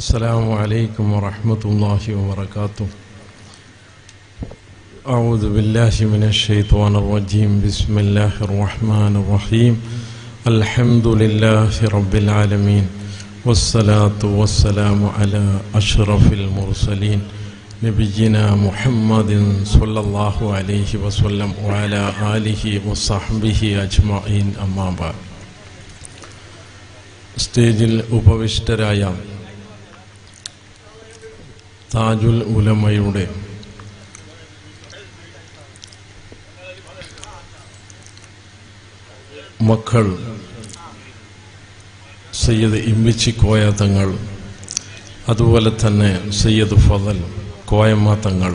السلام عليكم ورحمة الله وبركاته أعوذ بالله من الشيطان الرجيم بسم الله الرحمن الرحيم الحمد لله رب العالمين والصلاة والسلام على أشرف المرسلين نبينا محمد صلى الله عليه وسلم وعلى آله وصحبه أجمعين أما بعد സ്റ്റേജിൽ ഉപവിഷ്ടരായ താജുൽ ഉലമയുടെ മക്കൾ സയ്യദ് ഇമ്മിച്ചി കോയ തങ്ങൾ അതുപോലെ തന്നെ സയ്യദ് ഫതൽ കോയമ്മ തങ്ങൾ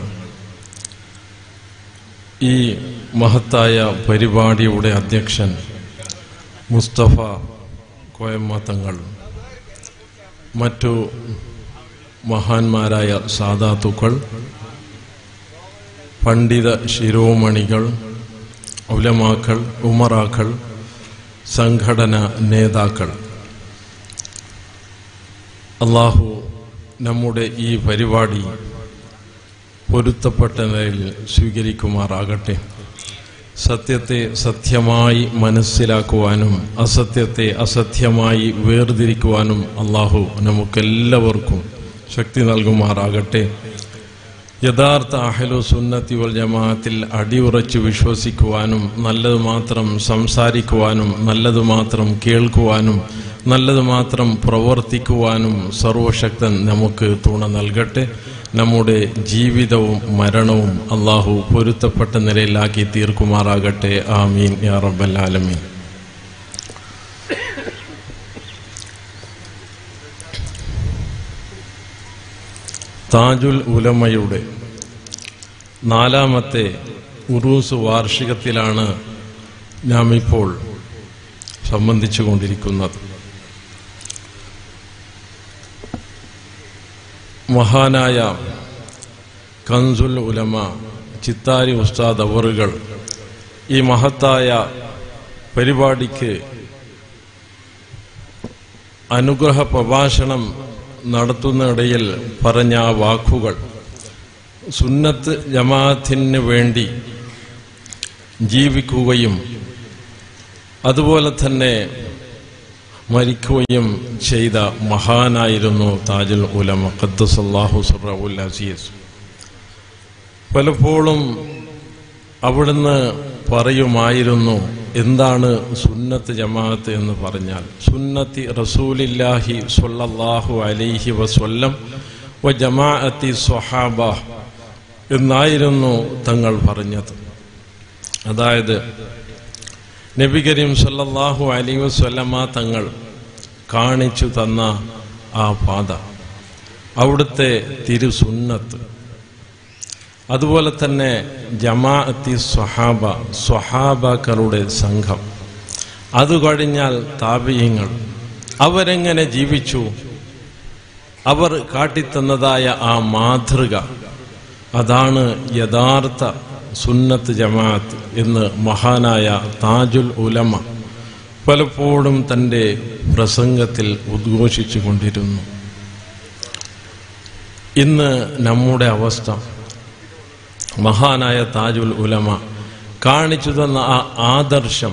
ഈ മഹത്തായ പരിപാടിയുടെ അധ്യക്ഷൻ മുസ്തഫ കോയമ്മ തങ്ങൾ മറ്റു മഹാന്മാരായ സാധാത്തുക്കൾ പണ്ഡിത ശിരോമണികൾ ഉലമാക്കൾ ഉമറാക്കൾ സംഘടന നേതാക്കൾ അള്ളാഹു നമ്മുടെ ഈ പരിപാടി പൊരുത്തപ്പെട്ട നിലയിൽ സ്വീകരിക്കുമാറാകട്ടെ സത്യത്തെ സത്യമായി മനസ്സിലാക്കുവാനും അസത്യത്തെ അസത്യമായി വേർതിരിക്കുവാനും അള്ളാഹു നമുക്കെല്ലാവർക്കും ശക്തി നൽകുമാറാകട്ടെ യഥാർത്ഥ അഹലു സുന്നത്തി വൽ ജമാഅത്തിൽ അടിയുറച്ച് വിശ്വസിക്കുവാനും നല്ലത് മാത്രം സംസാരിക്കുവാനും നല്ലത് മാത്രം കേൾക്കുവാനും നല്ലത് മാത്രം പ്രവർത്തിക്കുവാനും സർവശക്തൻ നമുക്ക് തുണ നൽകട്ടെ നമ്മുടെ ജീവിതവും മരണവും അള്ളാഹു പൊരുത്തപ്പെട്ട നിലയിലാക്കി തീർക്കുമാറാകട്ടെ ആമീൻ യാ റബ്ബൽ ആലമീൻ താജുൽ ഉലമയുടെ നാലാമത്തെ ഉറൂസ് വാർഷികത്തിലാണ് നാം ഇപ്പോൾ സംബന്ധിച്ചു കൊണ്ടിരിക്കുന്നത് മഹാനായ കൻസുൽ ഉലമ ചിത്താരി ഉസ്താദ് അവറുകൾ ഈ മഹത്തായ പരിപാടിക്ക് അനുഗ്രഹ പ്രഭാഷണം നടത്തുന്നിടയിൽ പറഞ്ഞ ആ വാക്കുകൾ സുന്നത്ത് ജമാഅത്തിന് വേണ്ടി ജീവിക്കുകയും അതുപോലെ തന്നെ മരിക്കുകയും ചെയ്ത മഹാനായിരുന്നു താജുൽ ഉലമ ഖദ്ദസല്ലാഹു സുറഉൽ അസീസ് പലപ്പോഴും അവിടുന്ന് പറയുമായിരുന്നു എന്താണ് സുന്നത്ത് ജമാഅത്ത് എന്ന് പറഞ്ഞാൽ സുന്നത്തി റസൂലില്ലാഹി സ്വല്ലല്ലാഹു അലൈഹി വസല്ലം വ ജമാഅത്തി സ്വഹാബ എന്നായിരുന്നു തങ്ങൾ പറഞ്ഞത് അതായത് നബി കരീം സല്ലല്ലാഹു അലൈഹി വസല്ലമ തങ്ങൾ കാണിച്ചു തന്ന ആ പാത അവിടുത്തെ തിരുസുന്നത്ത് അതുപോലെ തന്നെ ജമാഅത്തി സ്വഹാബ സ്വഹാബാക്കളുടെ സംഘം അത് കഴിഞ്ഞാൽ താപീയങ്ങൾ അവരെങ്ങനെ ജീവിച്ചു അവർ കാട്ടിത്തന്നതായ ആ മാതൃക അതാണ് യഥാർത്ഥ സുന്നത്ത് ജമാഅത്ത് എന്ന് മഹാനായ താജുൽ ഉലമ പലപ്പോഴും തൻ്റെ പ്രസംഗത്തിൽ ഉദ്ഘോഷിച്ചു കൊണ്ടിരുന്നു ഇന്ന് നമ്മുടെ അവസ്ഥ മഹാനായ താജുൽ ഉലമ കാണിച്ചു തന്ന ആ ആദർശം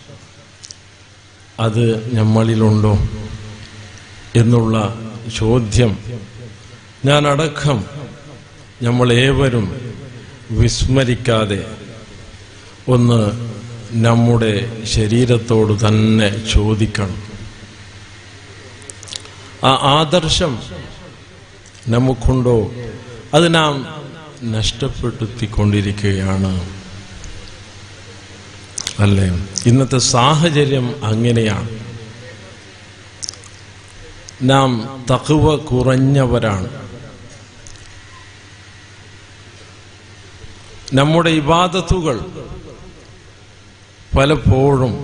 അത് നമ്മളിലുണ്ടോ എന്നുള്ള ചോദ്യം ഞാൻ അടക്കം നമ്മൾ ഏവരും വിസ്മരിക്കാതെ ഒന്ന് നമ്മുടെ ശരീരത്തോട് തന്നെ ചോദിക്കണം ആ ആദർശം നമുക്കുണ്ടോ അത് നാം നഷ്ടപ്പെടുത്തിക്കൊണ്ടിരിക്കുകയാണ് അല്ലേ ഇന്നത്തെ സാഹചര്യം അങ്ങനെയാണ് നാം തകുവ കുറഞ്ഞവരാണ് നമ്മുടെ ഇബാദത്തുകൾ പലപ്പോഴും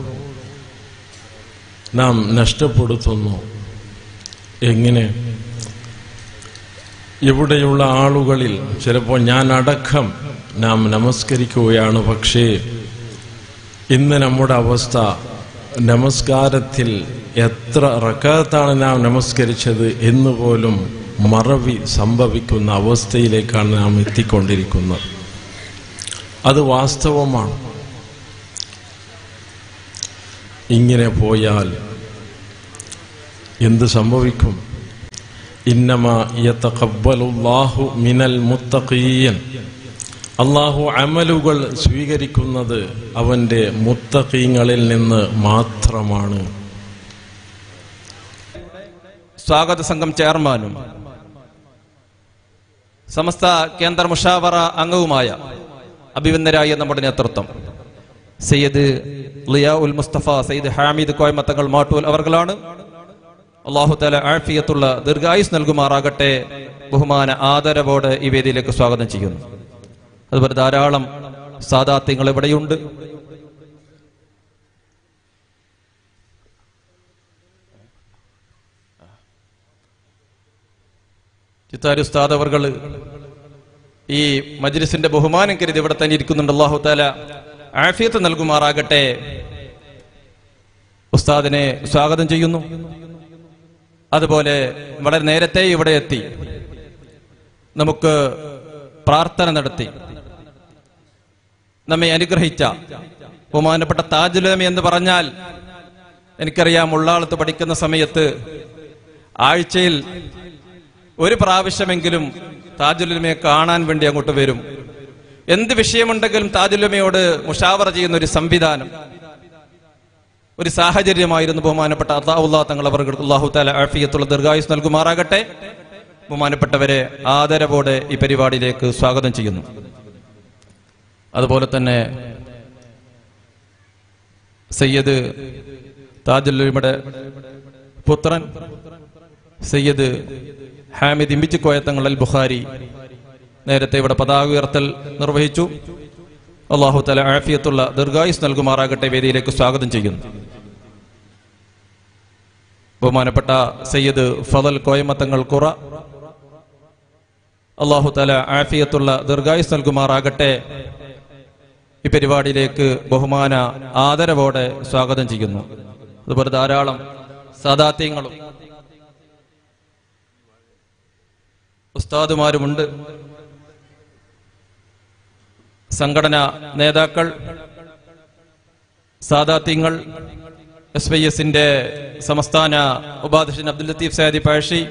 നാം നഷ്ടപ്പെടുത്തുന്നു എങ്ങനെ ഇവിടെയുള്ള ആളുകളിൽ ചിലപ്പോൾ ഞാൻ അടക്കം നാം നമസ്കരിക്കുകയാണ് പക്ഷേ ഇന്ന് നമ്മുടെ അവസ്ഥ നമസ്കാരത്തിൽ എത്ര റക്കാത്താണ് നാം നമസ്കരിച്ചത് എന്നുപോലും മറവി സംഭവിക്കുന്ന അവസ്ഥയിലേക്കാണ് നാം എത്തിക്കൊണ്ടിരിക്കുന്നത് അത് വാസ്തവമാണ് ഇങ്ങനെ പോയാൽ എന്ത് സംഭവിക്കും ഇന്നമ യതഖബ്ബലുല്ലാഹു മിനൽ മുത്തഖീൻ അള്ളാഹു അമലുകൾ സ്വീകരിക്കുന്നത് അവന്റെ മുത്തഖീങ്ങളിൽ നിന്ന് മാത്രമാണ് സ്വാഗത സംഘം ചെയർമാനും സമസ്ത കേന്ദ്ര മുഷാവറ അംഗവുമായ അഭിവന്ദരായ നമ്മുടെ നേതൃത്വം സയ്യദ് ലിയാ ഉൽ മുസ്തഫ സയ്യിദ് ഹാമിദ് കോയമത്തങ്ങൾ മാട്ടൂൽ അവർകളാണ് അള്ളാഹു തല ആഫിയത്തുള്ള ദീർഘായുസ് നൽകുമാറാകട്ടെ ബഹുമാന ആദരവോടെ ഈ വേദിയിലേക്ക് സ്വാഗതം ചെയ്യുന്നു അതുപോലെ ധാരാളം സാദാത്യങ്ങൾ ഇവിടെയുണ്ട് ചിത്താരി ഉസ്താദ് അവർകൾ ഈ മജ്ലിസിന്റെ ബഹുമാനം കരുതി ഇവിടെ തന്നെ ഇരിക്കുന്നുണ്ട് അള്ളാഹു താല ആഫിയത്ത് നൽകുമാറാകട്ടെ ഉസ്താദിനെ സ്വാഗതം ചെയ്യുന്നു അതുപോലെ വളരെ നേരത്തെ ഇവിടെ എത്തി നമുക്ക് പ്രാർത്ഥന നടത്തി നമ്മെ അനുഗ്രഹിച്ച ബഹുമാനപ്പെട്ട താജുലമി എന്ന് പറഞ്ഞാൽ എനിക്കറിയാം ഉള്ളാളത്ത് പഠിക്കുന്ന സമയത്ത് ആഴ്ചയിൽ ഒരു പ്രാവശ്യമെങ്കിലും താജുലുമയെ കാണാൻ വേണ്ടി അങ്ങോട്ട് വരും എന്ത് വിഷയമുണ്ടെങ്കിലും താജുലുമയോട് മുഷാവറ ചെയ്യുന്ന ഒരു സംവിധാനം ഒരു സാഹചര്യമായിരുന്നു ബഹുമാനപ്പെട്ട അള്ളാഹുല്ലാ തങ്ങൾ അവർക്ക് അള്ളാഹു താല ആഫിയത്തുള്ള ദീർഘായുസ് നൽകുമാറാകട്ടെ ബഹുമാനപ്പെട്ടവരെ ആദരവോടെ ഈ പരിപാടിയിലേക്ക് സ്വാഗതം ചെയ്യുന്നു അതുപോലെ തന്നെ സയ്യദ് താജുല്ലുമയുടെ പുത്രൻ സയ്യദ് ഹാമിദ് ഇമ്പിച്ചിക്കോയത്തങ്ങൾ അൽ ബുഖാരി നേരത്തെ ഇവിടെ പതാക ഉയർത്തൽ നിർവഹിച്ചു അള്ളാഹു തല ആഫിയത്തുള്ള ദീർഘായുസ് നൽകുമാറാകട്ടെ വേദിയിലേക്ക് സ്വാഗതം ചെയ്യുന്നു ബഹുമാനപ്പെട്ട സയ്യദ് ഫതൽ കോയമത്തങ്ങൾ കുറ അള്ളാഹു തല ആഫിയത്തുള്ള ദീർഘായുസ് നൽകുമാറാകട്ടെ ഈ പരിപാടിയിലേക്ക് ബഹുമാന ആദരവോടെ സ്വാഗതം ചെയ്യുന്നു അതുപോലെ ധാരാളം സാദാത്യങ്ങളും ഉസ്താദുമാരുമുണ്ട് സംഘടന നേതാക്കൾ സാദാത്യങ്ങൾ എസ് വൈ എസിന്റെ സംസ്ഥാന ഉപാധ്യക്ഷൻ അബ്ദുൽ ലത്തീഫ് സയാദി പാഷി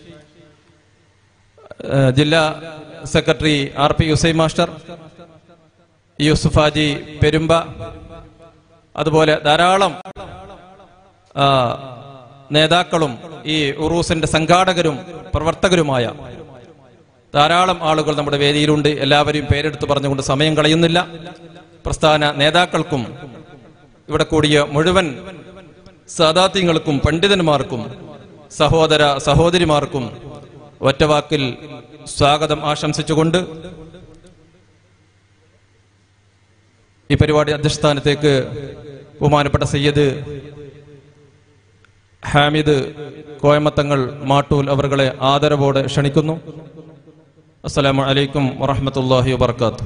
ഏഹ് ജില്ലാ സെക്രട്ടറി ആർ പി യുസൈ മാസ്റ്റർ യൂസുഫ് ഹാജി പെരുമ്പ അതുപോലെ ധാരാളം ആ, നേതാക്കളും ഈ ഉറൂസിന്റെ സംഘാടകരും പ്രവർത്തകരുമായ ധാരാളം ആളുകൾ നമ്മുടെ വേദിയിലുണ്ട് എല്ലാവരെയും പേരെടുത്ത് പറഞ്ഞുകൊണ്ട് സമയം കളയുന്നില്ല പ്രസ്ഥാന നേതാക്കൾക്കും ഇവിടെ കൂടിയ മുഴുവൻ സാദാത്യങ്ങൾക്കും പണ്ഡിതന്മാർക്കും സഹോദര സഹോദരിമാർക്കും ഒറ്റവാക്കിൽ സ്വാഗതം ആശംസിച്ചുകൊണ്ട് ഈ പരിപാടി അധ്യക്ഷസ്ഥാനത്തേക്ക് ബഹുമാനപ്പെട്ട സയ്യദ് ഹാമിദ് കോയമത്തങ്ങൾ മാട്ടൂൽ അവർകളെ ആദരവോടെ ക്ഷണിക്കുന്നു അസ്സലാമു അലൈക്കും വറഹ്മത്തുള്ളാഹി വബർക്കാത്തു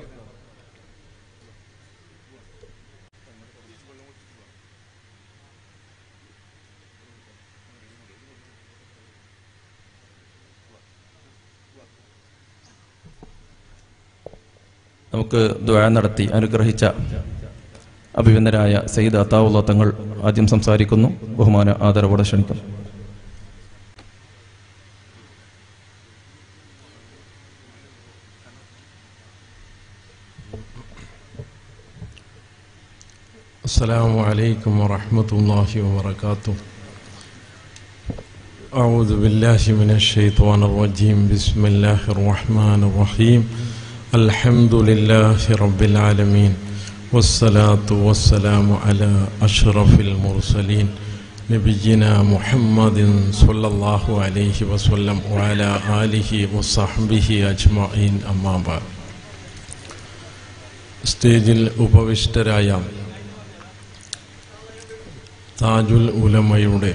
നമുക്ക് ദ്വാ നടത്തി അനുഗ്രഹിച്ച അഭിവന്ദരായ സയ്യിദ് അത്താവുള്ള തങ്ങൾ ആദ്യം സംസാരിക്കുന്നു ബഹുമാന ആദരവോടെ ക്ഷണിക്കുന്നു السلام عليكم ورحمة الله وبركاته أعوذ بالله من الشيطان الرجيم بسم الله الرحمن الرحيم الحمد لله رب العالمين والصلاة والسلام على أشرف المرسلين نبينا محمد صلى الله عليه وسلم وعلى آله وصحبه أجمعين أما بعد സ്റ്റേജിൽ ഉപവിഷ്ടരായ താജുൽ ഉലമയുടെ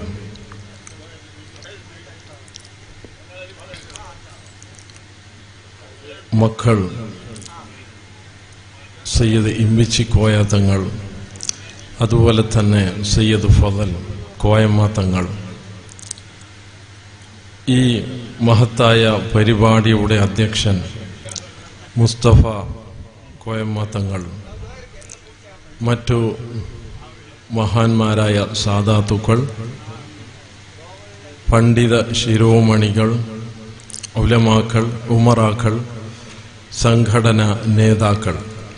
മക്കൾ സയ്യദ് ഇമ്മിച്ചി കോയ തങ്ങൾ അതുപോലെ തന്നെ സയ്യദ് ഫതൽ കോയമ്മ തങ്ങൾ ഈ മഹത്തായ പരിപാടിയുടെ അധ്യക്ഷൻ മുസ്തഫ കോയമ്മ തങ്ങൾ മറ്റു മഹാന്മാരായ സാധാത്തുക്കൾ പണ്ഡിത ശിരോമണികൾ ഉലമാക്കൾ ഉമറാക്കൾ സംഘടന നേതാക്കൾ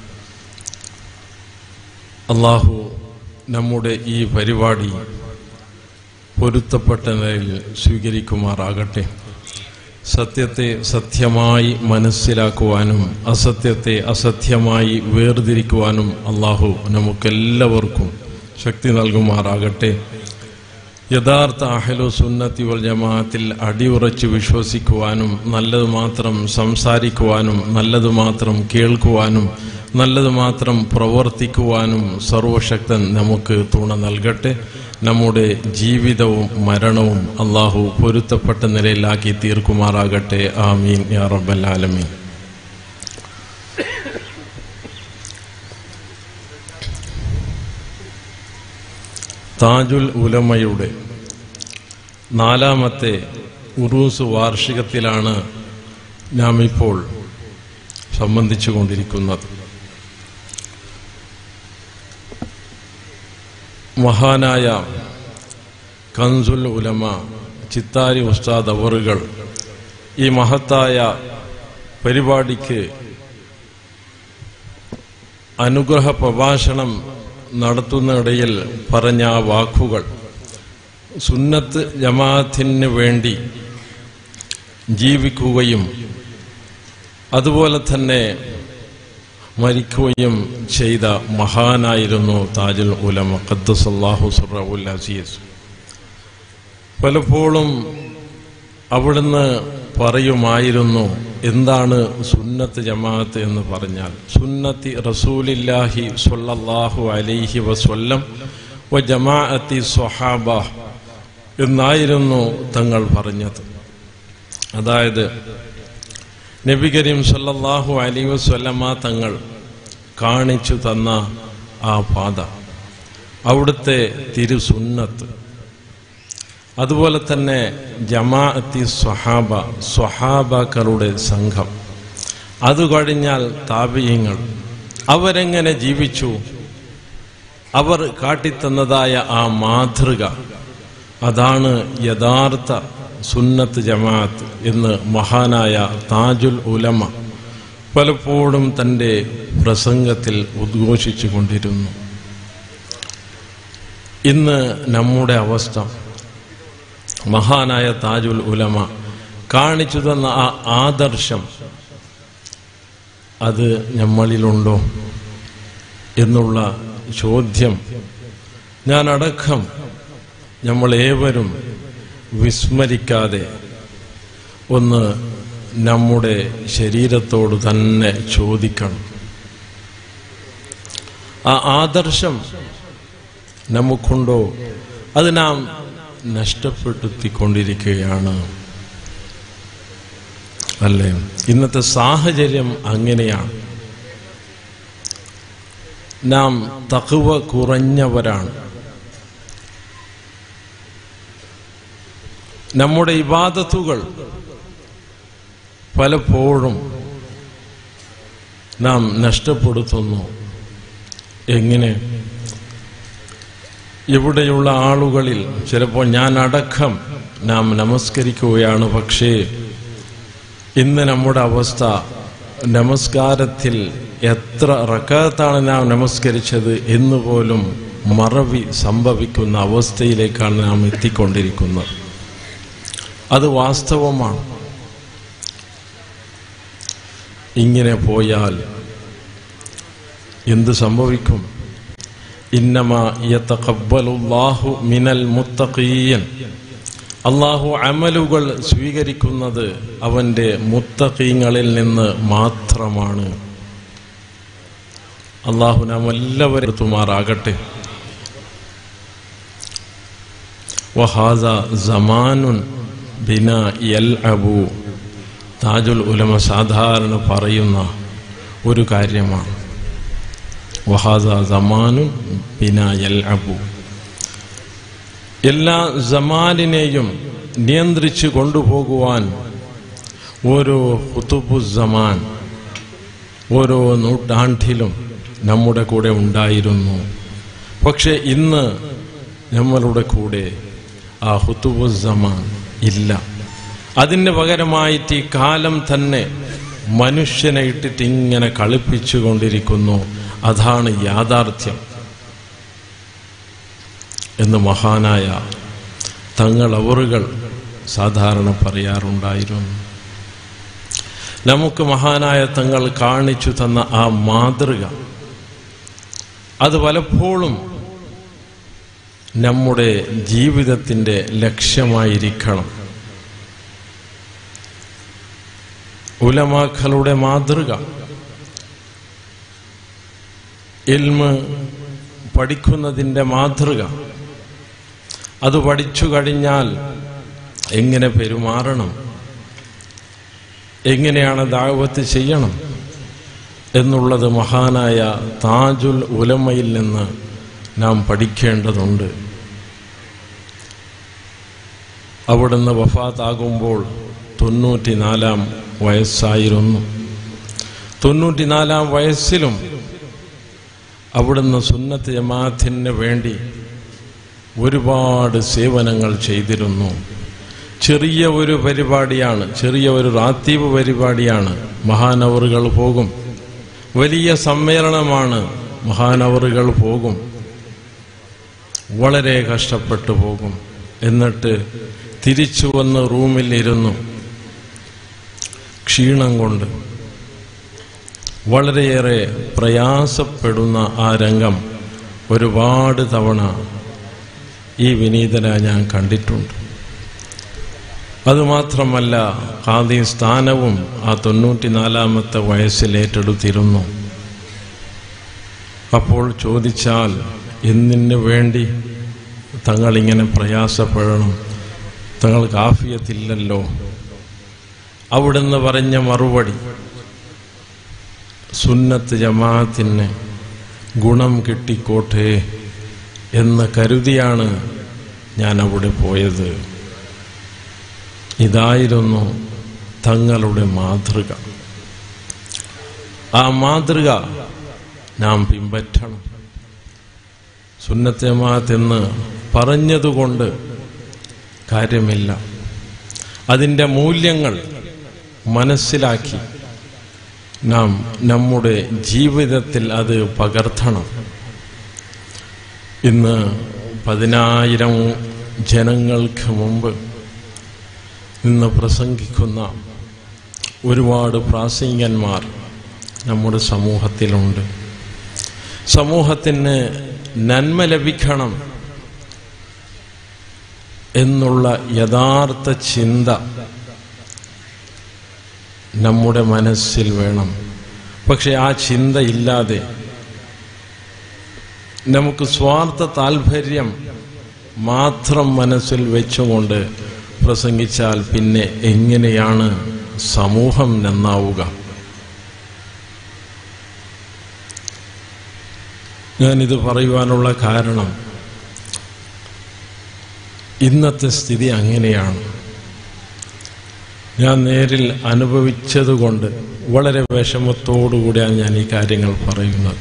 അള്ളാഹു നമ്മുടെ ഈ പരിപാടി പൊരുത്തപ്പെട്ട നിലയിൽ സ്വീകരിക്കുമാറാകട്ടെ സത്യത്തെ സത്യമായി മനസ്സിലാക്കുവാനും അസത്യത്തെ അസത്യമായി വേർതിരിക്കുവാനും അള്ളാഹു നമുക്കെല്ലാവർക്കും ശക്തി നൽകുമാറാകട്ടെ യഥാർത്ഥ അഹലു സുന്നത്തി വൽ ജമാഅത്തിൽ അടിയുറച്ച് വിശ്വസിക്കുവാനും നല്ലത് മാത്രം സംസാരിക്കുവാനും നല്ലത് മാത്രം കേൾക്കുവാനും നല്ലത് മാത്രം പ്രവർത്തിക്കുവാനും സർവശക്തൻ നമുക്ക് തുണ നൽകട്ടെ നമ്മുടെ ജീവിതവും മരണവും അള്ളാഹു പൊരുത്തപ്പെട്ട നിലയിലാക്കി തീർക്കുമാറാകട്ടെ ആമീൻ യാ റബ്ബൽ ആലമീൻ താജുൽ ഉലമയുടെ നാലാമത്തെ ഉറൂസ് വാർഷികത്തിലാണ് നാം ഇപ്പോൾ സംബന്ധിച്ചു കൊണ്ടിരിക്കുന്നത് മഹാനായ കൻസുൽ ഉലമ ചിത്താരി ഉസ്താദ് അവറുകൾ ഈ മഹത്തായ പരിപാടിക്ക് അനുഗ്രഹ പ്രഭാഷണം നടത്തുന്നിടയിൽ പറഞ്ഞ ആ വാക്കുകൾ സുന്നത്ത് ജമാഅത്തിന് വേണ്ടി ജീവിക്കുകയും അതുപോലെ തന്നെ മരിക്കുകയും ചെയ്ത മഹാനായിരുന്നു താജുൽ ഉലമ ഖദ്ദസല്ലാഹു സുറഉൽ അസീസ് പലപ്പോഴും അവിടുന്ന് പറയുമായിരുന്നു എന്താണ് സുന്നത്ത് ജമാഅത്ത് എന്ന് പറഞ്ഞാൽ സുന്നത്തി റസൂലില്ലാഹി സ്വല്ലല്ലാഹു അലൈഹി വസല്ലം വ ജമാഅത്തി സ്വഹാബ എന്നായിരുന്നു തങ്ങൾ പറഞ്ഞത് അതായത് നബി കരീം സല്ലല്ലാഹു അലൈഹി വസല്ലമ തങ്ങൾ കാണിച്ചു തന്ന ആ പാത അവിടുത്തെ തിരുസുന്നത്ത് അതുപോലെ തന്നെ ജമാഅത്തി സ്വഹാബ സ്വഹാബാക്കളുടെ സംഘം അത് കഴിഞ്ഞാൽ താപീയങ്ങൾ അവരെങ്ങനെ ജീവിച്ചു അവർ കാട്ടിത്തന്നതായ ആ മാതൃക അതാണ് യഥാർത്ഥ സുന്നത്ത് ജമാഅത്ത് എന്ന് മഹാനായ താജുൽ ഉലമ പലപ്പോഴും തൻ്റെ പ്രസംഗത്തിൽ ഉദ്ഘോഷിച്ചു കൊണ്ടിരുന്നു ഇന്ന് നമ്മുടെ അവസ്ഥ മഹാനായ താജുൽ ഉലമ കാണിച്ചു തന്ന ആ ആദർശം അത് നമ്മളിലുണ്ടോ എന്നുള്ള ചോദ്യം ഞാൻ അടക്കം നമ്മൾ ഏവരും വിസ്മരിക്കാതെ ഒന്ന് നമ്മുടെ ശരീരത്തോട് തന്നെ ചോദിക്കണം ആ ആദർശം നമുക്കുണ്ടോ അത് നാം നഷ്ടപ്പെടുത്തിക്കൊണ്ടിരിക്കുകയാണ് അല്ലേ ഇന്നത്തെ സാഹചര്യം അങ്ങനെയാണ് നാം തകുവ കുറഞ്ഞവരാണ് നമ്മുടെ ഇബാദത്തുകൾ പലപ്പോഴും നാം നഷ്ടപ്പെടുത്തുന്നു എങ്ങനെ ഇവിടെയുള്ള ആളുകളിൽ ചിലപ്പോൾ ഞാൻ അടക്കം നാം നമസ്കരിക്കുകയാണ് പക്ഷേ ഇന്ന് നമ്മുടെ അവസ്ഥ നമസ്കാരത്തിൽ എത്ര റക്കാത്താണ് നാം നമസ്കരിച്ചത് എന്ന് പോലും മറവി സംഭവിക്കുന്ന അവസ്ഥയിലേക്കാണ് നാം എത്തിക്കൊണ്ടിരിക്കുന്നത് അത് വാസ്തവമാണ് ഇങ്ങനെ പോയാൽ എന്ത് സംഭവിക്കും ഇന്നമാ യതഖബ്ബലുല്ലാഹു മിനൽ മുത്തഖീൻ അള്ളാഹു അമലുകൾ സ്വീകരിക്കുന്നത് അവന്റെ മുത്തഖീങ്ങളിൽ നിന്ന് മാത്രമാണ് അള്ളാഹു നാം എല്ലാവരും എത്തുമാറാകട്ടെ വഹാദ സമാനുൻ ബിന യൽ അബു താജുൽ ഉലമ സാധാരണ പറയുന്ന ഒരു കാര്യമാണ് വഹാദ സമാനും ബിനായൽ അബു എല്ലാ സമാനിനെയും നിയന്ത്രിച്ചു കൊണ്ടുപോകുവാൻ ഓരോ ഹുത്തുബുസമാൻ ഓരോ നൂറ്റാണ്ടിലും നമ്മുടെ കൂടെ ഉണ്ടായിരുന്നു പക്ഷെ ഇന്ന് നമ്മളുടെ കൂടെ ആ ഹുത്തുബുസമാൻ ഇല്ല അതിന് പകരമായിട്ട് ഈ കാലം തന്നെ മനുഷ്യനെ ഇട്ടിട്ട് ഇങ്ങനെ കളിപ്പിച്ചു കൊണ്ടിരിക്കുന്നു അതാണ് യാഥാർത്ഥ്യം എന്ന് മഹാനായ തങ്ങൾ അവറുകൾ സാധാരണ പറയാറുണ്ടായിരുന്നു നമുക്ക് മഹാനായ തങ്ങൾ കാണിച്ചു തന്ന ആ മാതൃക അത് പലപ്പോഴും നമ്മുടെ ജീവിതത്തിൻ്റെ ലക്ഷ്യമായിരിക്കണം ഉലമാക്കളുടെ മാതൃക ഇൽമ് പഠിക്കുന്നതിൻ്റെ മാതൃക അത് പഠിച്ചു കഴിഞ്ഞാൽ എങ്ങനെ പെരുമാറണം എങ്ങനെയാണ് ദാവത്ത് ചെയ്യണം എന്നുള്ളത് മഹാനായ താജുൽ ഉലമയിൽ നിന്ന് നാം പഠിക്കേണ്ടതുണ്ട് അവിടുന്ന് വഫാത്താകുമ്പോൾ തൊണ്ണൂറ്റിനാലാം വയസ്സായിരുന്നു തൊണ്ണൂറ്റിനാലാം വയസ്സിലും അവിടുന്ന് സുന്നത്ത് ജമാഅത്തിന് വേണ്ടി ഒരുപാട് സേവനങ്ങൾ ചെയ്തിരുന്നു ചെറിയ ഒരു പരിപാടിയാണ് ചെറിയ ഒരു റാത്തീവ് പരിപാടിയാണ് മഹാനവറുകൾ പോകും വലിയ സമ്മേളനമാണ് മഹാനവറുകൾ പോകും വളരെ കഷ്ടപ്പെട്ടു പോകും എന്നിട്ട് തിരിച്ചു വന്ന് റൂമിൽ ഇരുന്നു ക്ഷീണം കൊണ്ട് വളരെയേറെ പ്രയാസപ്പെടുന്ന ആ രംഗം ഒരുപാട് തവണ ഈ വിനീതന ഞാൻ കണ്ടിട്ടുണ്ട് അതുമാത്രമല്ല ഖാദി സ്ഥാനവും ആ തൊണ്ണൂറ്റിനാലാമത്തെ വയസ്സിൽ ഏറ്റെടുത്തിരുന്നു അപ്പോൾ ചോദിച്ചാൽ എന്തിനു വേണ്ടി തങ്ങളിങ്ങനെ പ്രയാസപ്പെടണം തങ്ങൾക്ക് ആഫിയത്തില്ലല്ലോ അവിടുന്ന് പറഞ്ഞ മറുപടി സുന്നത്ത് ജമാഅത്തിന് ഗുണം കിട്ടിക്കോട്ടെ എന്ന് കരുതിയാണ് ഞാൻ അവിടെ പോയത് ഇതായിരുന്നു തങ്ങളുടെ മാതൃക ആ മാതൃക നാം പിൻപറ്റണം സുന്നത്ത് ജമാഅത്ത് എന്ന് പറഞ്ഞതുകൊണ്ട് കാര്യമില്ല അതിൻ്റെ മൂല്യങ്ങൾ മനസ്സിലാക്കി നാം നമ്മുടെ ജീവിതത്തിൽ അത് പകർത്തണം ഇന്ന് പതിനായിരം ജനങ്ങൾക്ക് മുമ്പ് ഇന്ന് പ്രസംഗിക്കുന്ന ഒരുപാട് പ്രാസംഗികന്മാർ നമ്മുടെ സമൂഹത്തിലുണ്ട് സമൂഹത്തിന് നന്മ ലഭിക്കണം എന്നുള്ള യഥാർത്ഥ ചിന്ത നമ്മുടെ മനസ്സിൽ വേണം പക്ഷെ ആ ചിന്ത ഇല്ലാതെ നമുക്ക് സ്വാർത്ഥ താല്പര്യം മാത്രം മനസ്സിൽ വെച്ചുകൊണ്ട് പ്രസംഗിച്ചാൽ പിന്നെ എങ്ങനെയാണ് സമൂഹം നന്നാവുക ഞാനിത് പറയുവാനുള്ള കാരണം ഇന്നത്തെ സ്ഥിതി അങ്ങനെയാണ് ഞാൻ നേരിൽ അനുഭവിച്ചതുകൊണ്ട് വളരെ വിഷമത്തോടുകൂടിയാണ് ഞാൻ ഈ കാര്യങ്ങൾ പറയുന്നത്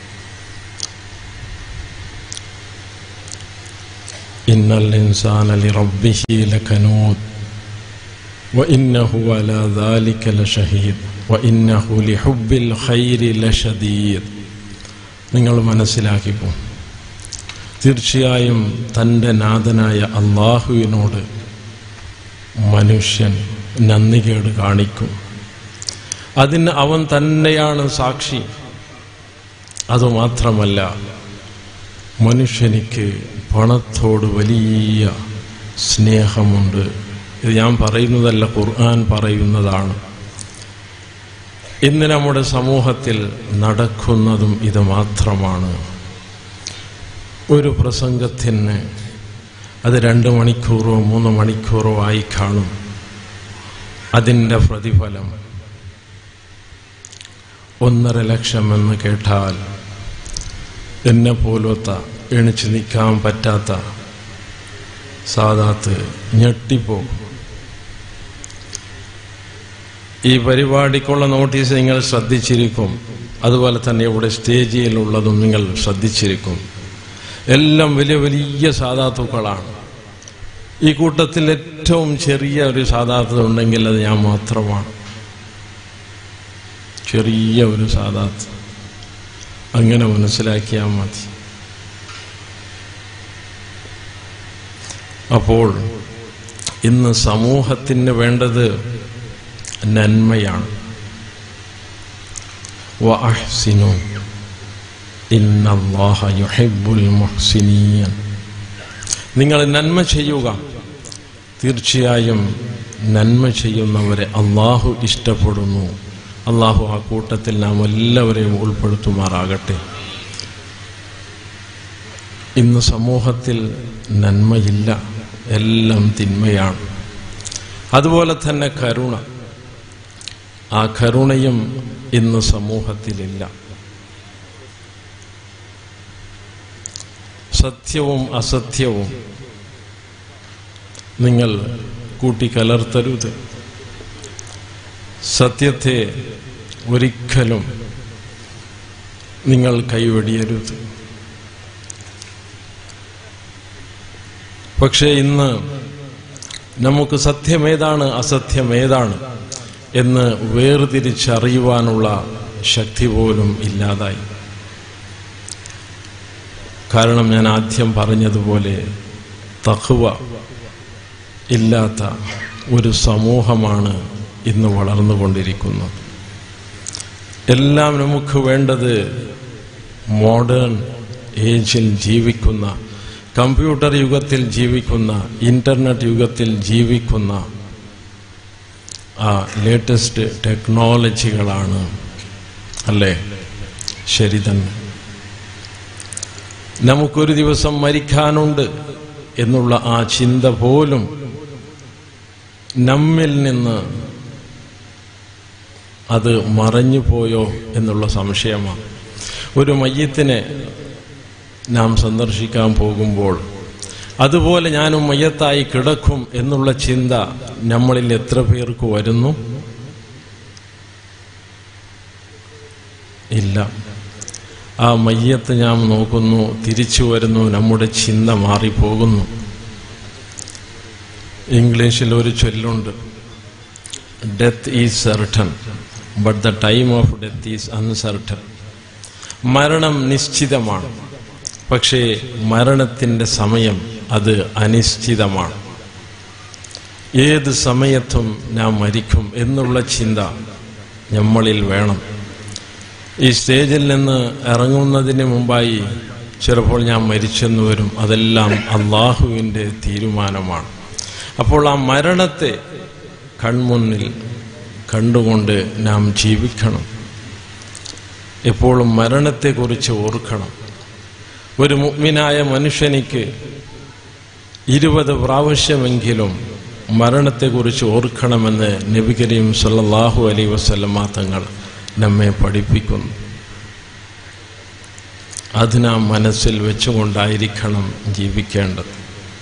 إن الإنسان لربه لكنود وإنه على ذلك لشهيد وإنه لحب الخير لشديد നിങ്ങൾ മനസ്സിലാക്കിപ്പോ തീർച്ചയായും തൻ്റെ നാഥനായ അള്ളാഹുവിനോട് മനുഷ്യൻ നന്ദികേട് കാണിക്കും അതിന് അവൻ തന്നെയാണ് സാക്ഷി അതുമാത്രമല്ല മനുഷ്യനിക്ക് പണത്തോട് വലിയ സ്നേഹമുണ്ട് ഇത് ഞാൻ പറയുന്നതല്ല ഖുർആൻ പറയുന്നതാണ് ഇന്ന് നമ്മുടെ സമൂഹത്തിൽ നടക്കുന്നതും ഇത് മാത്രമാണ് ഒരു പ്രസംഗത്തിന് അത് രണ്ട് മണിക്കൂറോ മൂന്ന് മണിക്കൂറോ ആയി കാണും അതിൻ്റെ പ്രതിഫലം ഒന്നര ലക്ഷം എന്ന് കേട്ടാൽ എന്നെ പോലത്തെ എണിച്ച് നിൽക്കാൻ പറ്റാത്ത സാദാത്ത് ഞെട്ടിപ്പോകും ഈ പരിപാടിക്കുള്ള നോട്ടീസ് നിങ്ങൾ ശ്രദ്ധിച്ചിരിക്കും അതുപോലെ തന്നെ ഇവിടെ സ്റ്റേജിലുള്ളതും നിങ്ങൾ ശ്രദ്ധിച്ചിരിക്കും എല്ലാം വലിയ വലിയ സാധാത്തുക്കളാണ് ഈ കൂട്ടത്തിൽ ഏറ്റവും ചെറിയ ഒരു സാധാത്ത് ഉണ്ടെങ്കിൽ അത് ഞാൻ മാത്രമാണ് ചെറിയ ഒരു സാധാത്ത് അങ്ങനെ മനസ്സിലാക്കിയാൽ മതി അപ്പോൾ ഇന്ന് സമൂഹത്തിന് വേണ്ടത് നന്മയാണ് വഅഹ്സിനു ഇന്നല്ലാഹ യുഹിബ്ബുൽ മുഹ്സിനീൻ നിങ്ങൾ നന്മ ചെയ്യുക തീർച്ചയായും നന്മ ചെയ്യുന്നവരെ അള്ളാഹു ഇഷ്ടപ്പെടുന്നു അള്ളാഹു ആ കൂട്ടത്തിൽ നാം എല്ലാവരെയും ഉൾപ്പെടുത്തുമാറാകട്ടെ ഇന്ന് സമൂഹത്തിൽ നന്മയില്ല എല്ലാം തിന്മയാണ് അതുപോലെ തന്നെ കരുണ ആ കരുണയും ഇന്ന് സമൂഹത്തിലില്ല സത്യവും അസത്യവും നിങ്ങൾ കൂട്ടിക്കലർത്തരുത് സത്യത്തെ ഒരിക്കലും നിങ്ങൾ കൈവെടിയരുത് പക്ഷേ ഇന്ന് നമുക്ക് സത്യമേതാണ് അസത്യമേതാണ് എന്ന് വേർതിരിച്ചറിയുവാനുള്ള ശക്തി പോലും ഇല്ലാതായി കാരണം ഞാൻ ആദ്യം പറഞ്ഞതുപോലെ തഹുവ ഇല്ലാത്ത ഒരു സമൂഹമാണ് ഇന്ന് വളർന്നുകൊണ്ടിരിക്കുന്നത് എല്ലാം നമുക്ക് വേണ്ടത് മോഡേൺ ഏജിൽ ജീവിക്കുന്ന കമ്പ്യൂട്ടർ യുഗത്തിൽ ജീവിക്കുന്ന ഇൻ്റർനെറ്റ് യുഗത്തിൽ ജീവിക്കുന്ന ആ ലേറ്റസ്റ്റ് ടെക്നോളജികളാണ് അല്ലേ ശരി തന്നെ നമുക്കൊരു ദിവസം മരിക്കാനുണ്ട് എന്നുള്ള ആ ചിന്ത പോലും നമ്മിൽ നിന്ന് അത് മറഞ്ഞു പോയോ എന്നുള്ള സംശയമാണ് ഒരു മയ്യത്തിനെ നാം സന്ദർശിക്കാൻ പോകുമ്പോൾ അതുപോലെ ഞാനും മയ്യത്തായി കിടക്കും എന്നുള്ള ചിന്ത നമ്മളിൽ എത്ര പേർക്ക് വരുന്നു ഇല്ല ആ മയ്യത്ത് ഞാൻ നോക്കുന്നു തിരിച്ചു വരുന്നു നമ്മുടെ ചിന്ത മാറിപ്പോകുന്നു ഇംഗ്ലീഷിൽ ഒരു ചൊല്ലുണ്ട് death is certain but the time of death is uncertain മരണം നിശ്ചിതമാണ് പക്ഷേ മരണത്തിൻ്റെ സമയം അത് അനിശ്ചിതമാണ് ഏത് സമയത്തും ഞാൻ മരിക്കും എന്നുള്ള ചിന്ത നമ്മളിൽ വേണം ഈ സ്റ്റേജിൽ നിന്ന് ഇറങ്ങുന്നതിന് മുമ്പായി ചിലപ്പോൾ ഞാൻ മരിച്ചെന്ന് വരും അതെല്ലാം അള്ളാഹുവിൻ്റെ തീരുമാനമാണ് അപ്പോൾ ആ മരണത്തെ കൺമുന്നിൽ കണ്ടുകൊണ്ട് നാം ജീവിക്കണം എപ്പോഴും മരണത്തെക്കുറിച്ച് ഓർക്കണം ഒരു മുഗ്മിനായ മനുഷ്യനിക്ക് ഇരുപത് പ്രാവശ്യമെങ്കിലും മരണത്തെക്കുറിച്ച് ഓർക്കണമെന്ന് നബി കരീം സല്ലല്ലാഹു അലൈ വസല്ലമ തങ്ങൾ നമ്മെ പഠിപ്പിക്കുന്നു അത് നാം മനസ്സിൽ വെച്ചുകൊണ്ടായിരിക്കണം ജീവിക്കേണ്ടത്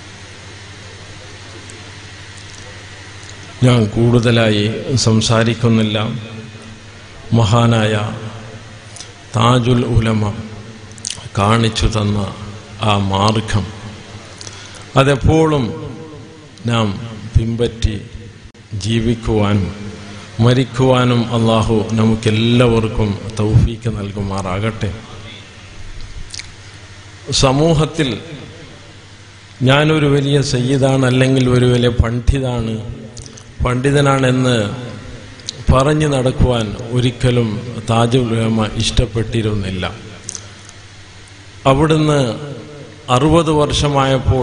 ഞാൻ കൂടുതലായി സംസാരിക്കുന്നില്ല മഹാനായ താജുൽ ഉലമ കാണിച്ചു തന്ന ആ മാർഗം അതെപ്പോഴും നാം പിമ്പറ്റി ജീവിക്കുവാനും മരിക്കുവാനും അള്ളാഹു നമുക്കെല്ലാവർക്കും തൗഫീക്ക് നൽകുമാറാകട്ടെ സമൂഹത്തിൽ ഞാനൊരു വലിയ സയ്യിദാണ് അല്ലെങ്കിൽ ഒരു വലിയ പണ്ഡിതാണ് പണ്ഡിതനാണെന്ന് പറഞ്ഞു നടക്കുവാൻ ഒരിക്കലും താജുൽ ഉലമ ഇഷ്ടപ്പെട്ടിരുന്നില്ല അവിടുന്ന് അറുപത് വർഷമായപ്പോൾ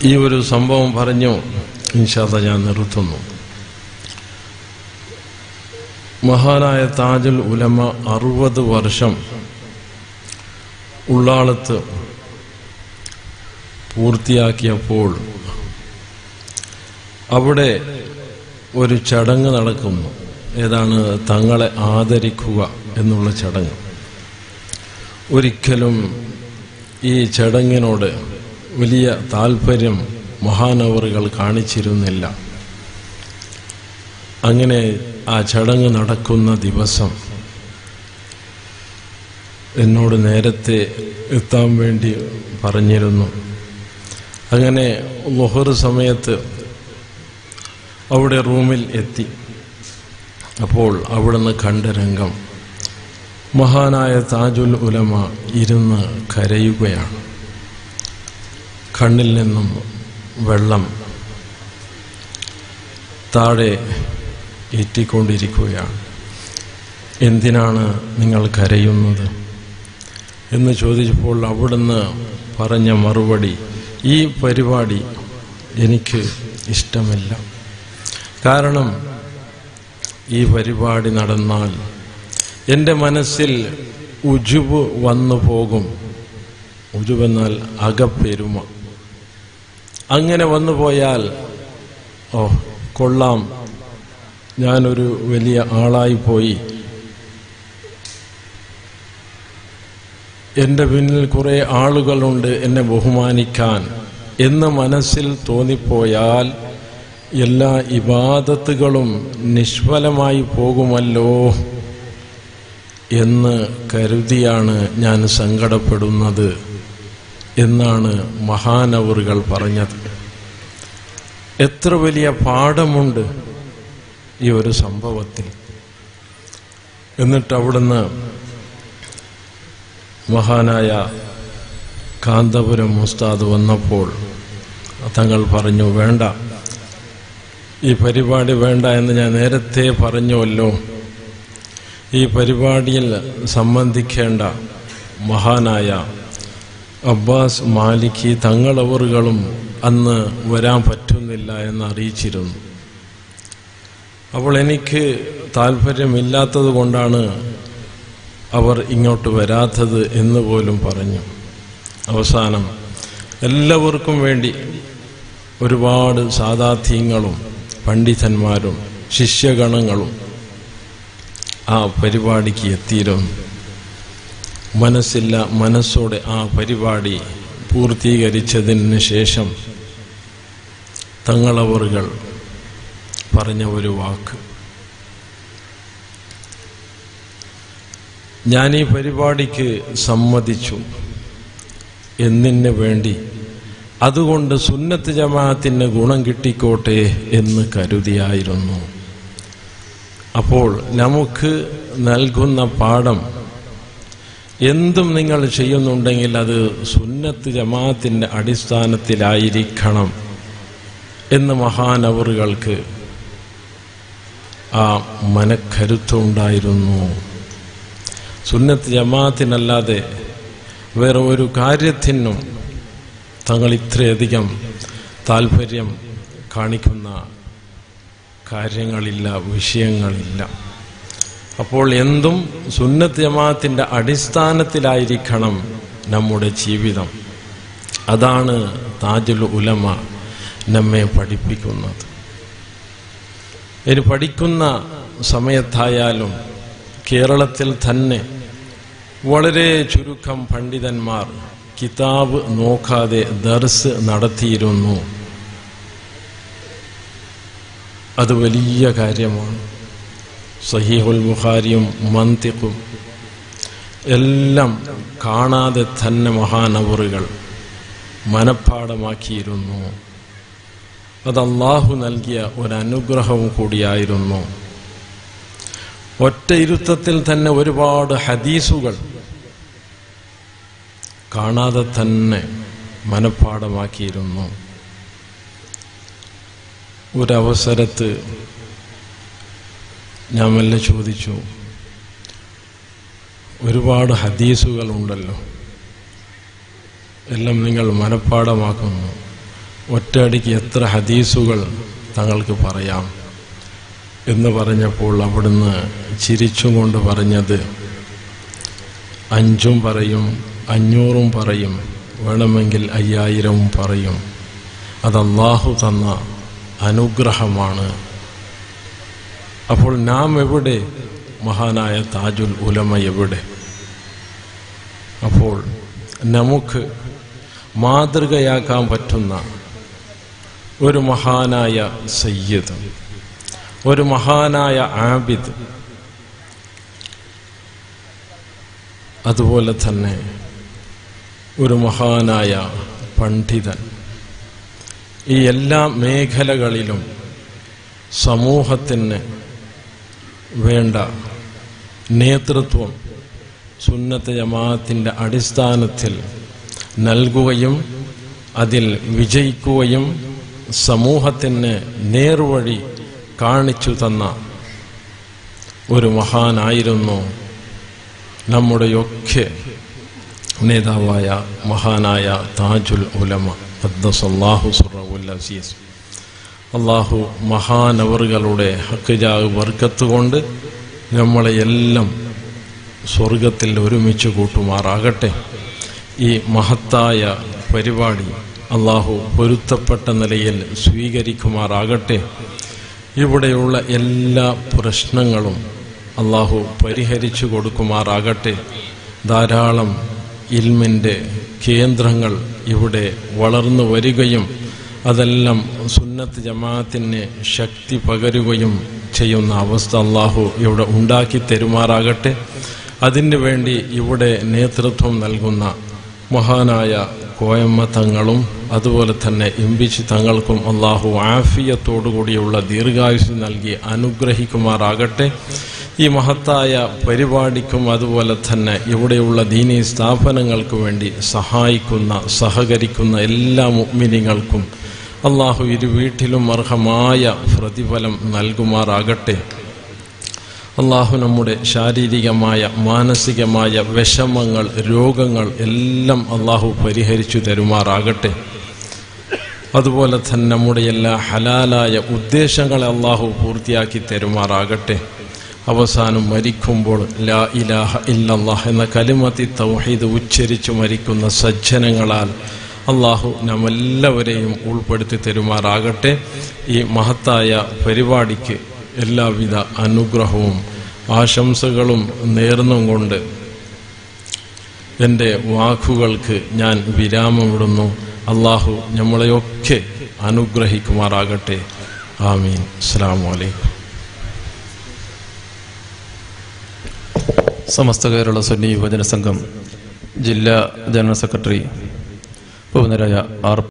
ഈ ഒരു സംഭവം പറഞ്ഞു ഇൻഷാല്ല ഞാൻ നിർത്തുന്നു മഹാനായ താജുൽ ഉലമ അറുപത് വർഷം ഉള്ളാളത്ത് പൂർത്തിയാക്കിയപ്പോൾ അവിടെ ഒരു ചടങ്ങ് നടക്കുന്നു ഏതാണ് തങ്ങളെ ആദരിക്കുക എന്നുള്ള ചടങ്ങ് ഒരിക്കലും ഈ ചടങ്ങിനോട് വലിയ താല്പര്യം മഹാനവറുകൾ കാണിച്ചിരുന്നില്ല അങ്ങനെ ആ ചടങ്ങ് നടക്കുന്ന ദിവസം എന്നോട് നേരത്തെ എത്താൻ വേണ്ടി പറഞ്ഞിരുന്നു അങ്ങനെ ലൊഹർ സമയത്ത് അവിടെ റൂമിൽ എത്തി അപ്പോൾ അവിടുന്ന് കണ്ട രംഗം മഹാനായ താജുൽ ഉലമ ഇരുന്ന് കരയുകയാണ് കണ്ണിൽ നിന്നും വെള്ളം താഴെ ഏറ്റിക്കൊണ്ടിരിക്കുകയാണ് എന്തിനാണ് നിങ്ങൾ കരയുന്നത് എന്ന് ചോദിച്ചപ്പോൾ അവിടുന്ന് പറഞ്ഞ മറുപടി ഈ പരിപാടി എനിക്ക് ഇഷ്ടമില്ല കാരണം ഈ പരിപാടി നടന്നാൽ എൻ്റെ മനസ്സിൽ ഉജുബ് വന്നു പോകും ഉജുബെന്നാൽ അകപ്പെരുമ അങ്ങനെ വന്നു പോയാൽ ഓ കൊള്ളാം ഞാനൊരു വലിയ ആളായി പോയി എൻ്റെ പിന്നിൽ കുറേ ആളുകളുണ്ട് എന്നെ ബഹുമാനിക്കാൻ എന്ന് മനസ്സിൽ തോന്നിപ്പോയാൽ എല്ലാ ഇബാദത്തുകളും നിഷ്ഫലമായി പോകുമല്ലോ എന്ന് കരുതിയാണ് ഞാൻ സങ്കടപ്പെടുന്നത് എന്നാണ് മഹാനവറുകൾ പറഞ്ഞത് എത്ര വലിയ പാഠമുണ്ട് ഈ ഒരു സംഭവത്തിൽ എന്നിട്ട് അവിടുന്ന് മഹാനായ കാന്തപുരം മുസ്താദ് വന്നപ്പോൾ തങ്ങൾ പറഞ്ഞു വേണ്ട ഈ പരിപാടി വേണ്ട എന്ന് ഞാൻ നേരത്തെ പറഞ്ഞുവല്ലോ ഈ പരിപാടിയിൽ സംബന്ധിക്കേണ്ട മഹാനായ അബ്ബാസ് മാലിക്കി തങ്ങളവറുകളും അന്ന് വരാൻ പറ്റുന്നില്ല എന്ന് അറിയിച്ചിരുന്നു അപ്പോൾ എനിക്ക് താല്പര്യമില്ലാത്തത് കൊണ്ടാണ് അവർ ഇങ്ങോട്ട് വരാത്തത് എന്ന് പോലും പറഞ്ഞു അവസാനം എല്ലാവർക്കും വേണ്ടി ഒരുപാട് സാധാത്യങ്ങളും പണ്ഡിതന്മാരും ശിഷ്യഗണങ്ങളും ആ പരിപാടിക്ക് എത്തിയിരുന്നു മനസ്സില്ല മനസ്സോടെ ആ പരിപാടി പൂർത്തീകരിച്ചതിന് ശേഷം തങ്ങളവറുകൾ പറഞ്ഞ ഒരു വാക്ക് ഞാൻ ഈ പരിപാടിക്ക് സമ്മതിച്ചു എന്നിന് വേണ്ടി അതുകൊണ്ട് സുന്നത്ത് ജമാഅത്തിന് ഗുണം കിട്ടിക്കോട്ടെ എന്ന് കരുതിയായിരുന്നു അപ്പോൾ നമുക്ക് നൽകുന്ന പാഠം എന്തും നിങ്ങൾ ചെയ്യുന്നുണ്ടെങ്കിൽ അത് സുന്നത്ത് ജമാഅത്തിൻ്റെ അടിസ്ഥാനത്തിലായിരിക്കണം എന്ന് മഹാനവറുകൾക്ക് ആ മനക്കരുത്തുണ്ടായിരുന്നു സുന്നത്ത് ജമാഅത്തിനല്ലാതെ വേറെ ഒരു കാര്യത്തിനും തങ്ങൾ ഇത്രയധികം താല്പര്യം കാണിക്കുന്ന കാര്യങ്ങളില്ല വിഷയങ്ങളില്ല അപ്പോൾ എന്തും സുന്നത്ത് ജമാഅത്തിൻ്റെ അടിസ്ഥാനത്തിലായിരിക്കണം നമ്മുടെ ജീവിതം അതാണ് താജുൽ ഉലമ നമ്മെ പഠിപ്പിക്കുന്നത് ഇനി പഠിക്കുന്ന സമയത്തായാലും കേരളത്തിൽ തന്നെ വളരെ ചുരുക്കം പണ്ഡിതന്മാർ കിതാബ് നോക്കാതെ ദർസ് നടത്തിയിരുന്നു അത് വലിയ കാര്യമാണ് സഹീഹുൽ ബുഖാരിയും മന്തിഖും എല്ലാം കാണാതെ തന്നെ മഹാനവറുകൾ മനഃപ്പാടമാക്കിയിരുന്നു അത് അള്ളാഹു നൽകിയ ഒരു അനുഗ്രഹവും കൂടിയായിരുന്നു ഒറ്റ ഇരുത്തത്തിൽ തന്നെ ഒരുപാട് ഹദീസുകൾ കാണാതെ തന്നെ മനഃപ്പാടമാക്കിയിരുന്നു ഒരവസരത്ത് ഞാൻ മെല്ലെ ചോദിച്ചു ഒരുപാട് ഹദീസുകൾ ഉണ്ടല്ലോ എല്ലാം നിങ്ങൾ മനഃപ്പാടമാക്കുന്നു ഒറ്റയടിക്ക് എത്ര ഹദീസുകൾ തങ്ങൾക്ക് പറയാം എന്ന് പറഞ്ഞപ്പോൾ അവിടുന്ന് ചിരിച്ചും കൊണ്ട് പറഞ്ഞത് അഞ്ചും പറയും അഞ്ഞൂറും പറയും വേണമെങ്കിൽ അയ്യായിരവും പറയും അത് അള്ളാഹു തന്ന അനുഗ്രഹമാണ് അപ്പോൾ നാം എവിടെ മഹാനായ താജുൽ ഉലമ എവിടെ അപ്പോൾ നമുക്ക് മാതൃകയാക്കാൻ പറ്റുന്ന ഒരു മഹാനായ സയ്യിദ് ഒരു മഹാനായ ആബിദ് അതുപോലെ തന്നെ ഒരു മഹാനായ പണ്ഡിതൻ ഈ എല്ലാ മേഖലകളിലും സമൂഹത്തിന് വേണ്ട നേതൃത്വം സുന്നത്ത് ജമാഅത്തിൻ്റെ അടിസ്ഥാനത്തിൽ നൽകുകയും അതിൽ വിജയിക്കുകയും സമൂഹത്തിന് നേർവഴി കാണിച്ചു തന്ന ഒരു മഹാനായിരുന്നു നമ്മുടെയൊക്കെ നേതാവായ മഹാനായ താജുൽ ഉലമ ഖദ്ദസല്ലാഹു സുറവുൽ അസീസ് അള്ളാഹു മഹാനവറുകളുടെ ഹക്കിജാവ് വർക്കത്ത് കൊണ്ട് നമ്മളെയെല്ലാം സ്വർഗത്തിൽ ഒരുമിച്ച് കൂട്ടുമാറാകട്ടെ ഈ മഹത്തായ പരിപാടി അള്ളാഹു പൊരുത്തപ്പെട്ട നിലയിൽ സ്വീകരിക്കുമാറാകട്ടെ ഇവിടെയുള്ള എല്ലാ പ്രശ്നങ്ങളും അള്ളാഹു പരിഹരിച്ചു കൊടുക്കുമാറാകട്ടെ ധാരാളം ഇൽമിൻ്റെ കേന്ദ്രങ്ങൾ ഇവിടെ വളർന്നു വരികയും അതെല്ലാം സുന്നത്ത് ജമാഅത്തിന് ശക്തി പകരുകയും ചെയ്യുന്ന അവസ്ഥ അള്ളാഹു ഇവിടെ ഉണ്ടാക്കി തരുമാറാകട്ടെ അതിനു വേണ്ടി ഇവിടെ നേതൃത്വം നൽകുന്ന മഹാനായ കോയമ്മ തങ്ങളും അതുപോലെ തന്നെ ഇമ്പിച്ച് തങ്ങൾക്കും അള്ളാഹു ആഫിയത്തോടുകൂടിയുള്ള ദീർഘായുസ് നൽകി അനുഗ്രഹിക്കുമാറാകട്ടെ ഈ മഹത്തായ പരിപാടിക്കും അതുപോലെ തന്നെ ഇവിടെയുള്ള ദീനീ സ്ഥാപനങ്ങൾക്ക് വേണ്ടി സഹായിക്കുന്ന സഹകരിക്കുന്ന എല്ലാ മുഗ്മിനിങ്ങൾക്കും അള്ളാഹു ഇരു വീട്ടിലും അർഹമായ പ്രതിഫലം നൽകുമാറാകട്ടെ അള്ളാഹു നമ്മുടെ ശാരീരികമായ മാനസികമായ വിഷമങ്ങൾ രോഗങ്ങൾ എല്ലാം അള്ളാഹു പരിഹരിച്ചു തരുമാറാകട്ടെ അതുപോലെ തന്നെ നമ്മുടെ എല്ലാ ഹലാലായ ഉദ്ദേശങ്ങളെ അള്ളാഹു പൂർത്തിയാക്കി തരുമാറാകട്ടെ അവസാനം മരിക്കുമ്പോൾ ലാ ഇലാഹ ഇല്ലല്ലാഹ് എന്ന കലിമത്തി തൗഹീദ് ഉച്ചരിച്ചു മരിക്കുന്ന സജ്ജനങ്ങളാൽ അള്ളാഹു നമ്മെല്ലാവരെയും ഉൾപ്പെടുത്തി തരുമാറാകട്ടെ ഈ മഹത്തായ പരിപാടിക്ക് എല്ലാവിധ അനുഗ്രഹവും ആശംസകളും നേർന്നും കൊണ്ട് എൻ്റെ വാക്കുകൾക്ക് ഞാൻ വിരാമമിടുന്നു അള്ളാഹു നമ്മളെയൊക്കെ അനുഗ്രഹിക്കുമാറാകട്ടെ ആമീൻ അസ്സാം വലൈക്കും സമസ്ത കേരള സുന്നി യുവജന സംഘം ജില്ലാ ജനറൽ സെക്രട്ടറി ബഹുനരായ ആർ